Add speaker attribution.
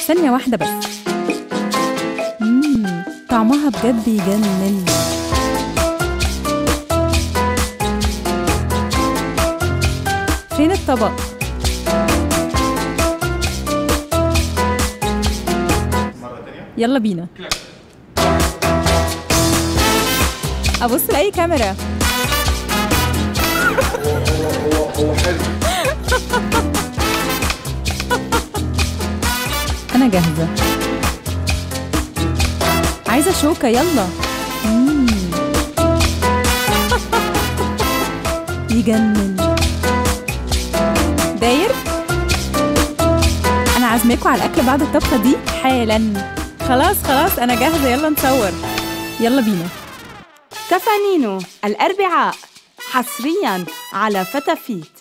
Speaker 1: ثانية واحدة بس مم. طعمها بجد يجنن فين الطبق؟ يلا بينا أبص لأي كاميرا أنا جاهزة عايزة شوكة يلا مم. يجنن داير أنا عازماكوا على الأكل بعد الطبخة دي حالا خلاص خلاص أنا جاهزة يلا نصور يلا بينا
Speaker 2: تفانينو الأربعاء حصرياً على فتافيت